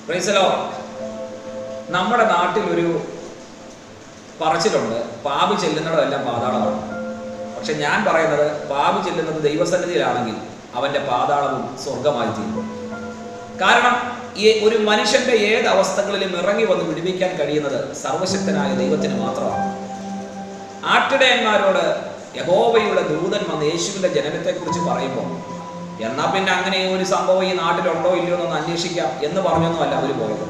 പ്രൈസലോ നമ്മുടെ നാട്ടിൽ ഒരു പറച്ചിലുണ്ട് പാപി ചെല്ലുന്നിടമെല്ലാം പാതാളമാണ് പക്ഷെ ഞാൻ പറയുന്നത് പാപി ചെല്ലുന്നത് ദൈവസന്നിധിയിലാണെങ്കിൽ അവന്റെ പാതാളവും സ്വർഗമായി തീരും കാരണം ഈ ഒരു മനുഷ്യന്റെ ഏത് അവസ്ഥകളിലും ഇറങ്ങി വന്ന് വിടുവിക്കാൻ കഴിയുന്നത് സർവശക്തനായ ദൈവത്തിന് മാത്രമാണ് ആട്ടിടയന്മാരോട് യഹോവയുടെ ദൂതൻ വന്ന് യേശുവിന്റെ ജനനത്തെക്കുറിച്ച് പറയുമ്പോൾ എന്നാ പിന്നെ അങ്ങനെ ഒരു സംഭവം ഈ നാട്ടിലുണ്ടോ ഇല്ലയോ എന്നൊന്ന് അന്വേഷിക്കാം എന്ന് പറഞ്ഞൊന്നുമല്ല അവർ പോയത്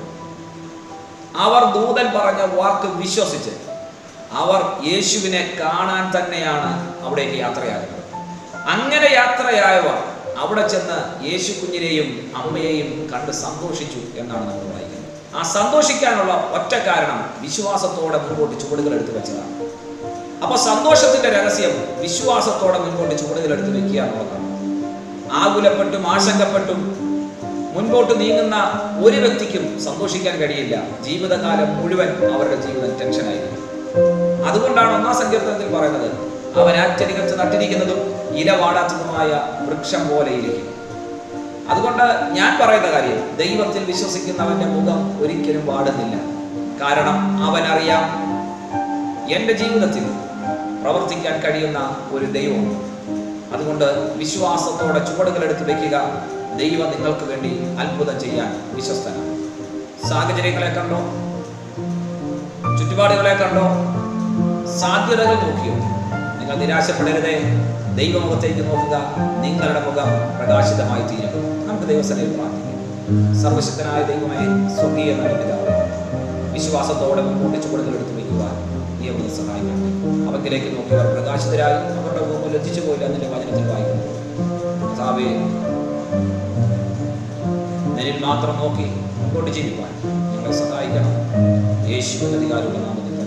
അവർ ദൂതൻ പറഞ്ഞ വാക്ക് വിശ്വസിച്ച് അവർ യേശുവിനെ കാണാൻ തന്നെയാണ് അവിടേക്ക് യാത്രയാകുന്നത് അങ്ങനെ യാത്രയായവർ അവിടെ ചെന്ന് യേശു കുഞ്ഞിനെയും അമ്മയെയും കണ്ട് സന്തോഷിച്ചു എന്നാണ് നമ്മൾ വായിക്കുന്നത് ആ സന്തോഷിക്കാനുള്ള ഒറ്റ കാരണം വിശ്വാസത്തോടെ മുൻപോട്ട് ചുവടുകൾ എടുത്തു വെച്ചതാണ് അപ്പൊ സന്തോഷത്തിന്റെ രഹസ്യം വിശ്വാസത്തോടെ മുൻപോട്ട് ചുവടുകൾ എടുത്ത് വെക്കുക എന്നുള്ളതാണ് ആകുലപ്പെട്ടും ആശങ്കപ്പെട്ടും മുൻപോട്ട് നീങ്ങുന്ന ഒരു വ്യക്തിക്കും സന്തോഷിക്കാൻ കഴിയില്ല ജീവിതകാലം മുഴുവൻ അവരുടെ ജീവിതം ടെൻഷനായിരിക്കും അതുകൊണ്ടാണ് ഒന്നാം സങ്കീർത്തനത്തിൽ പറയുന്നത് അവൻ ആറ്റരികത്ത് നട്ടിരിക്കുന്നതും ഇല വാടാത്തതുമായ വൃക്ഷം പോലെ ഇരിക്കും അതുകൊണ്ട് ഞാൻ പറയുന്ന കാര്യം ദൈവത്തിൽ വിശ്വസിക്കുന്നവന്റെ മുഖം ഒരിക്കലും വാടുന്നില്ല കാരണം അവൻ അറിയാം എൻ്റെ ജീവിതത്തിൽ പ്രവർത്തിക്കാൻ കഴിയുന്ന ഒരു ദൈവമുണ്ട് അതുകൊണ്ട് വിശ്വാസത്തോടെ ചുവടുകൾ എടുത്ത് വെക്കുക ദൈവം നിങ്ങൾക്ക് വേണ്ടി അത്ഭുതം ചെയ്യാൻ വിശ്വസ്തനാണ് സാഹചര്യങ്ങളെ കണ്ടോ ചുറ്റുപാടുകളെ കണ്ടോ സാധ്യതകൾ നോക്കിയോ നിങ്ങൾ നിരാശപ്പെടരുതേ ദൈവമുഖത്തേക്ക് നോക്കുക നിങ്ങളുടെ മുഖം പ്രകാശിതമായി തീരും നമുക്ക് ദൈവസനയിൽ പ്രാർത്ഥിക്കാം സർവശക്തനായ ദൈവമേ സ്വർഗീയ നല്ല പിതാവേ വിശ്വാസത്തോടെ മുമ്പോട്ട് ചുവടുകൾ എടുത്ത് വയ്ക്കുവാൻ നീ അവിടെ സഹായിക്കണം അവങ്കിലേക്ക് നോക്കിയവർ പ്രകാശിതരായി അവരുടെ മുമ്പ് ലജ്ജിച്ചു പോയില്ല അതിന്റെ വചനത്തിൽ വായിക്കുന്നു കർത്താവേ നിന്നിൽ മാത്രം നോക്കി മുമ്പോട്ട് ജീവിക്കാൻ ഞങ്ങളെ സഹായിക്കണം യേശുവിന്റെ അധികാരമുള്ള നാമത്തിൽ